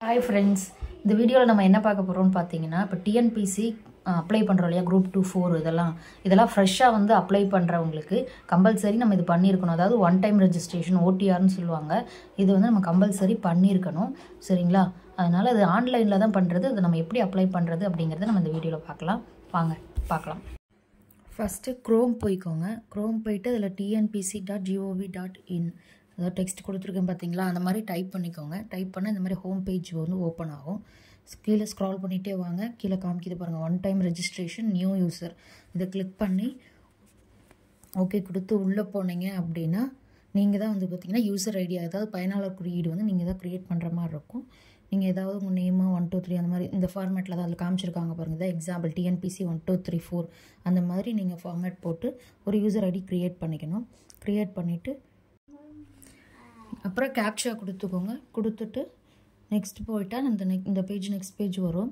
hi friends இந்த வீடியோவில் நம்ம என்ன பார்க்க போகிறோம்னு பார்த்தீங்கன்னா இப்போ டிஎன்பிசி அப்ளை பண்ணுறோம் இல்லையா குரூப் டூ ஃபோர் இதெல்லாம் இதெல்லாம் ஃப்ரெஷ்ஷாக வந்து அப்ளை பண்ணுறவங்களுக்கு கம்பல்சரி நம்ம இது பண்ணியிருக்கணும் அதாவது ஒன் டைம் ரெஜிஸ்ட்ரேஷன் ஓடிஆர்னு சொல்லுவாங்க இது வந்து நம்ம கம்பல்சரி பண்ணியிருக்கணும் சரிங்களா அதனால் இது ஆன்லைனில் தான் பண்ணுறது அதை நம்ம எப்படி அப்ளை பண்ணுறது அப்படிங்கிறத நம்ம இந்த வீடியோவில் பார்க்கலாம் வாங்க பார்க்கலாம் ஃபஸ்ட்டு க்ரோம் போய்க்கோங்க க்ரோம் போயிட்டு அதில் TNPSC dot gov dot in அதாவது டெக்ஸ்ட் கொடுத்துருக்கேன் பார்த்தீங்களா அந்த மாதிரி டைப் பண்ணிக்கோங்க டைப் பண்ண இந்த மாதிரி ஹோம் பேஜ் வந்து ஓப்பன் ஆகும் கீழே ஸ்க்ரால் பண்ணிகிட்டே வாங்க கீழே காமிக்கிது பாருங்கள் one time registration new user இதை கிளிக் பண்ணி ஓகே கொடுத்து உள்ளே போனீங்க அப்படின்னா நீங்கள் தான் வந்து பார்த்தீங்கன்னா யூசர் ஐடியா அதாவது பயனாளர் குறியீடு வந்து நீங்கள் தான் க்ரியேட் பண்ணுற மாதிரி இருக்கும் நீங்கள் ஏதாவது உங்கள் நேமு ஒன் டூ த்ரீ அந்த மாதிரி இந்த ஃபார்மேட்டில் தான் அதில் காமிச்சிருக்காங்க பாருங்கள் இதான் example TNPSC one two three four அந்த மாதிரி நீங்கள் ஃபார்மேட் போட்டு ஒரு யூசர் ஐடி க்ரியேட் பண்ணிக்கணும் க்ரியேட் பண்ணிவிட்டு அப்புறம் கேப்ஷா கொடுத்துக்கோங்க கொடுத்துட்டு நெக்ஸ்ட் போயிட்டால் இந்த நெக் இந்த பேஜ் நெக்ஸ்ட் பேஜ் வரும்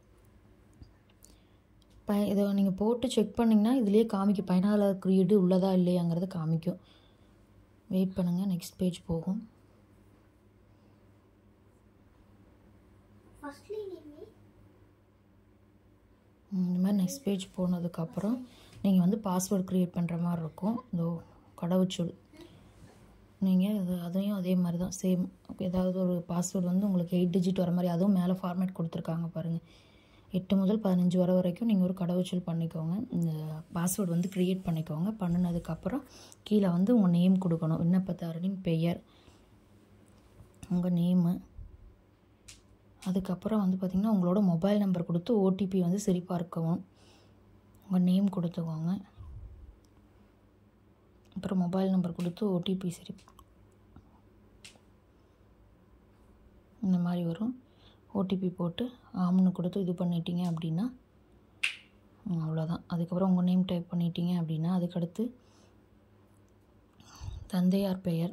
ப இதை நீங்கள் போட்டு செக் பண்ணிங்கன்னா இதுலேயே காமிக்கும் பயனாளர் குறியீடு உள்ளதா இல்லையாங்கிறது காமிக்கும் வெயிட் பண்ணுங்கள் நெக்ஸ்ட் பேஜ் போகும் இந்த மாதிரி நெக்ஸ்ட் பேஜ் போனதுக்கப்புறம் நீங்கள் வந்து பாஸ்வேர்டு க்ரியேட் பண்ணுற மாதிரி இருக்கும் இதோ கடவுச்சொல் நீங்கள் அது அதையும் அதே மாதிரி தான் சேம் ஏதாவது ஒரு பாஸ்வேர்டு வந்து உங்களுக்கு எயிட் டிஜிட் வர மாதிரி அதுவும் மேலே ஃபார்மேட் கொடுத்துருக்காங்க பாருங்கள் எட்டு முதல் பதினஞ்சு வர வரைக்கும் நீங்கள் ஒரு கடவுச்சொல் பண்ணிக்கோங்க இந்த பாஸ்வேர்டு வந்து க்ரியேட் பண்ணிக்கோங்க பண்ணினதுக்கப்புறம் கீழே வந்து உங்கள் நேம் கொடுக்கணும் விண்ணப்பதாரரின் பெயர் உங்கள் நேமு அதுக்கப்புறம் வந்து பார்த்திங்கன்னா உங்களோட மொபைல் நம்பர் கொடுத்து ஓடிபி வந்து சரிபார்க்கவும் உங்கள் நேம் கொடுத்துக்கோங்க அப்புறம் மொபைல் நம்பர் கொடுத்து ஓடிபி சரி இந்த மாதிரி வரும் ஓடிபி போட்டு ஆம்னு கொடுத்து இது பண்ணிட்டீங்க அப்படின்னா அவ்வளோதான் அதுக்கப்புறம் உங்கள் நேம் டைப் பண்ணிட்டீங்க அப்படின்னா அதுக்கடுத்து தந்தையார் பெயர்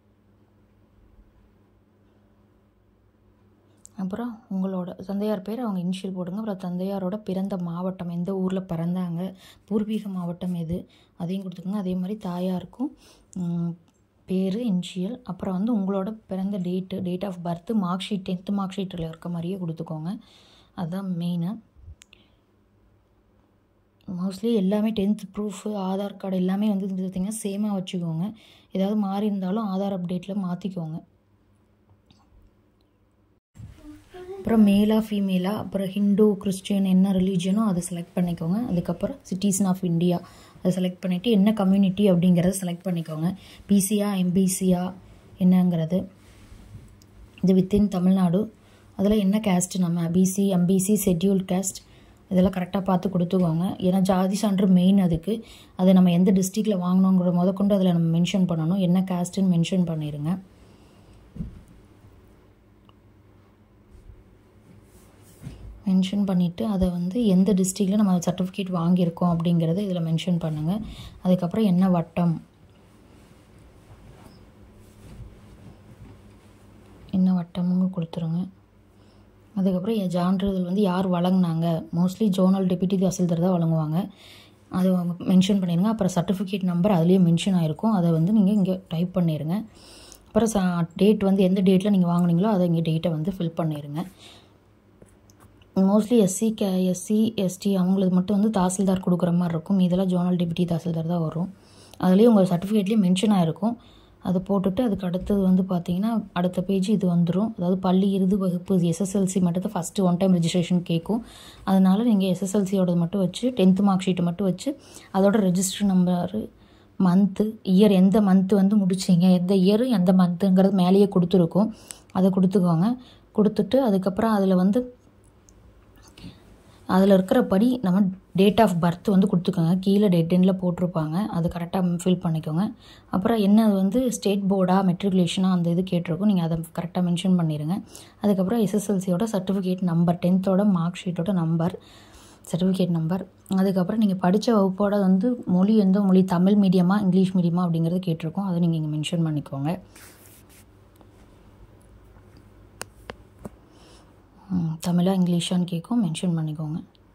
அப்புறம் உங்களோட தந்தையார் பேர் அவங்க இனிஷியல் போடுங்க அப்புறம் தந்தையாரோட பிறந்த மாவட்டம் எந்த ஊரில் பிறந்தாங்க பூர்வீக மாவட்டம் எது அதையும் கொடுத்துக்கோங்க அதே மாதிரி தாயாருக்கும் பேர் இனிஷியல் அப்புறம் வந்து உங்களோட பிறந்த date date of birth mark sheet tenth mark ஷீட்டில் இருக்க மாதிரியே கொடுத்துக்கோங்க அதுதான் மெயினு மோஸ்ட்லி எல்லாமே டென்த் ப்ரூஃபு ஆதார் கார்டு எல்லாமே வந்து பார்த்திங்கன்னா சேமாக வச்சுக்கோங்க ஏதாவது மாறி இருந்தாலும் ஆதார் அப்டேட்டில் மாற்றிக்கோங்க அப்புறம் மேலா ஃபீமேலா அப்புறம் ஹிந்து கிறிஸ்டியன் என்ன ரிலீஜனோ அதை செலக்ட் பண்ணிக்கோங்க அதுக்கப்புறம் சிட்டிசன் ஆஃப் இந்தியா அதை செலக்ட் பண்ணிவிட்டு என்ன கம்யூனிட்டி அப்படிங்கிறத செலக்ட் பண்ணிக்கோங்க பிசியா எம்பிசியா என்னங்கிறது இது வித்தின் தமிழ்நாடு அதில் என்ன கேஸ்ட் நம்ம பிசி எம்பிசி ஷெட்யூல்ட் கேஸ்ட் இதெல்லாம் கரெக்டாக பார்த்து கொடுத்துக்கோங்க ஏன்னா ஜாதி சான்று மெயின் அதுக்கு அதை நம்ம எந்த டிஸ்ட்ரிக்டில் வாங்கினோங்கிற முதற்கொண்டு அதில் நம்ம மென்ஷன் பண்ணணும் என்ன கேஸ்ட்டுன்னு மென்ஷன் பண்ணிடுங்க மென்ஷன் பண்ணிவிட்டு அதை வந்து எந்த டிஸ்ட்ரிக்டில் நம்ம சர்டிஃபிகேட் வாங்கியிருக்கோம் அப்படிங்கிறத இதில் மென்ஷன் பண்ணுங்கள் அதுக்கப்புறம் என்ன வட்டம் என்ன வட்டம்னு கொடுத்துருங்க அதுக்கப்புறம் என் சான்றிதழ் வந்து யார் வழங்கினாங்க மோஸ்ட்லி ஜோனல் டெபியூட்டி தாசில்தார் தான் வழங்குவாங்க அது மென்ஷன் பண்ணிடுங்க அப்புறம் சர்டிஃபிகேட் நம்பர் அதுலேயே மென்ஷன் ஆகிருக்கும் அதை வந்து நீங்கள் இங்கே டைப் பண்ணிடுங்க அப்புறம் ச டேட் வந்து எந்த டேட்டில் நீங்கள் வாங்கினீங்களோ அதை இங்கே டேட்டை வந்து ஃபில் பண்ணிடுங்க மோஸ்ட்லி எஸ்சி கே எஸ்சி எஸ்டி அவங்களுக்கு மட்டும் வந்து தாசில்தார் கொடுக்குற மாதிரி இருக்கும் இதெல்லாம் ஜோனல் டெபியூட்டி தாசில்தார் தான் வரும் அதுலேயும் உங்கள் சர்டிஃபிகேட்லேயும் மென்ஷன் ஆகிருக்கும் அதை போட்டுட்டு அதுக்கு அடுத்தது வந்து பார்த்தீங்கன்னா அடுத்த பேஜ் இது வந்துடும் அதாவது பள்ளி இறுதி வகுப்பு எஸ்எஸ்எல்சி மட்டும் ஃபஸ்ட்டு ஒன் டைம் ரெஜிஸ்ட்ரேஷன் கேட்கும் அதனால் நீங்கள் எஸ்எஸ்எல்சியோட மட்டும் வச்சு டென்த்து மார்க் ஷீட்டை மட்டும் வச்சு அதோட ரெஜிஸ்டர் நம்பரு மந்த்து இயர் எந்த மந்த்து வந்து முடிச்சிங்க எந்த இயரு எந்த மந்த்துங்கிறது மேலேயே கொடுத்துருக்கோம் அதை கொடுத்துக்கோங்க கொடுத்துட்டு அதுக்கப்புறம் அதில் வந்து அதில் இருக்கிறபடி நம்ம டேட் ஆஃப் பர்த் வந்து கொடுத்துக்கோங்க கீழே டேட் எண்டில் போட்டிருப்பாங்க அது கரெக்டாக ஃபில் பண்ணிக்கோங்க அப்புறம் என்ன வந்து ஸ்டேட் போர்டா மெட்ரிகுலேஷனாக அந்த இது கேட்டிருக்கும் நீங்கள் அதை கரெக்டாக மென்ஷன் பண்ணிடுங்க அதுக்கப்புறம் எஸ்எஸ்எல்சியோட சர்டிஃபிகேட் நம்பர் டென்த்தோட மார்க் ஷீட்டோட நம்பர் சர்டிஃபிகேட் நம்பர் அதுக்கப்புறம் நீங்கள் படித்த வகுப்போட வந்து மொழி எந்த மொழி தமிழ் மீடியமா இங்கிலீஷ் மீடியமா அப்படிங்கிறது கேட்டிருக்கோம் அதை நீங்கள் இங்கே மென்ஷன் பண்ணிக்கோங்க தமிழா இங்கிலீஷான்னு கேட்கும் மென்ஷன் பண்ணிக்கோங்க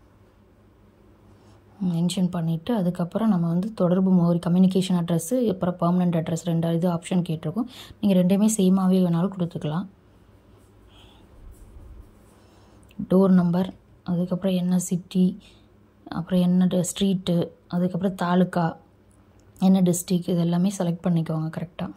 மென்ஷன் பண்ணிவிட்டு அதுக்கப்புறம் நம்ம வந்து தொடர்பு முகவரி கம்யூனிகேஷன் அட்ரஸ்ஸு அப்புறம் பர்மனெண்ட் அட்ரஸ் ரெண்டு இது ஆப்ஷன் கேட்டிருக்கோம் நீங்கள் ரெண்டுமே சேமாகவே வேணாலும் கொடுத்துக்கலாம் டோர் நம்பர் அதுக்கப்புறம் என்ன சிட்டி அப்புறம் என்ன ஸ்ட்ரீட்டு அதுக்கப்புறம் தாலுக்கா என்ன டிஸ்ட்ரிக் இது எல்லாமே செலக்ட் பண்ணிக்கோங்க கரெக்டாக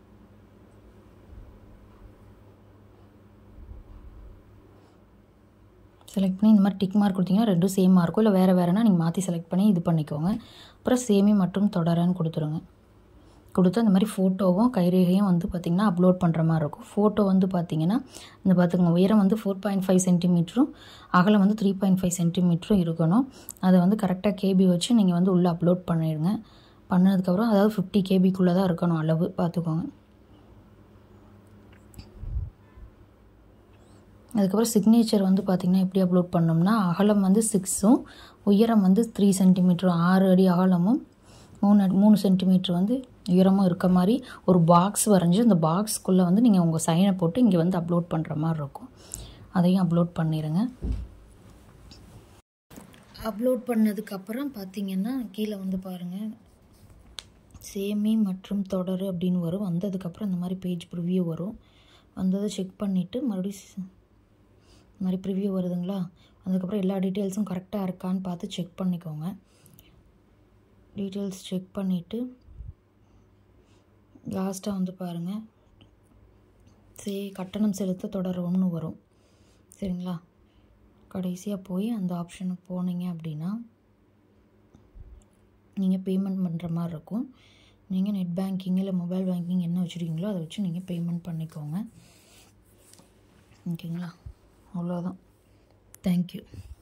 செலக்ட் பண்ணி இந்த மாதிரி டிக் மார்க் கொடுத்தீங்கன்னா ரெண்டும் சேமாக இருக்கும் இல்லை வேறு வேறுனா நீங்கள் மாற்றி செலக்ட் பண்ணி இது பண்ணிக்கோங்க அப்புறம் சேமி மற்றும் தொடரன்னு கொடுத்துருங்க கொடுத்து அந்த மாதிரி ஃபோட்டோவும் கைரேகையும் வந்து பார்த்திங்கன்னா அப்லோட் பண்ணுற மாதிரி இருக்கும் ஃபோட்டோ வந்து பார்த்திங்கன்னா இந்த பார்த்துக்கோங்க உயரம் வந்து ஃபோர் பாயிண்ட் ஃபைவ் சென்டிமீட்டரும் அகலம் வந்து த்ரீ பாயிண்ட் ஃபைவ் சென்டிமீட்டரும் இருக்கணும் அதை வந்து கரெக்டாக கேபி வச்சு நீங்கள் வந்து உள்ளே அப்லோட் பண்ணிடுங்க பண்ணதுக்கப்புறம் அதாவது ஃபிஃப்டி கேபிக்குள்ளே தான் இருக்கணும் அளவு பார்த்துக்கோங்க அதுக்கப்புறம் சிக்னேச்சர் வந்து பார்த்திங்கன்னா எப்படி அப்லோட் பண்ணோம்னா அகலம் வந்து சிக்ஸும் உயரம் வந்து த்ரீ சென்டிமீட்டரும் ஆறு அடி அகலமும் மூணு அடி மூணு சென்டிமீட்டர் வந்து உயரமும் இருக்க மாதிரி ஒரு பாக்ஸ் வரைஞ்சி அந்த பாக்ஸ்க்குள்ளே வந்து நீங்கள் உங்கள் சைனை போட்டு இங்கே வந்து அப்லோட் பண்ணுற மாதிரி இருக்கும் அதையும் அப்லோட் பண்ணிடுங்க அப்லோட் பண்ணதுக்கப்புறம் பார்த்தீங்கன்னா கீழே வந்து பாருங்கள் சேமி மற்றும் தொடர் அப்படின்னு வரும் வந்ததுக்கப்புறம் இந்த மாதிரி பேஜ் ப்ரிவ்யூ வரும் வந்ததை செக் பண்ணிவிட்டு மறுபடியும் இந்த மாதிரி ப்ரிவ்யூ வருதுங்களா அதுக்கப்புறம் எல்லா டீட்டெயில்ஸும் கரெக்டாக இருக்கான்னு பார்த்து செக் பண்ணிக்கோங்க டீட்டெயில்ஸ் செக் பண்ணிவிட்டு லாஸ்ட்டாக வந்து பாருங்கள் சே கட்டணம் செலுத்த தொடரும்னு வரும் சரிங்களா கடைசியாக போய் அந்த ஆப்ஷனுக்கு போனீங்க அப்படின்னா நீங்கள் பேமெண்ட் பண்ணுற மாதிரி இருக்கும் நீங்கள் நெட் பேங்கிங் இல்லை மொபைல் பேங்கிங் என்ன வச்சுருக்கீங்களோ அதை வச்சு நீங்கள் பேமெண்ட் பண்ணிக்கோங்க ஓகேங்களா அவ்வளோதான் தேங்க்யூ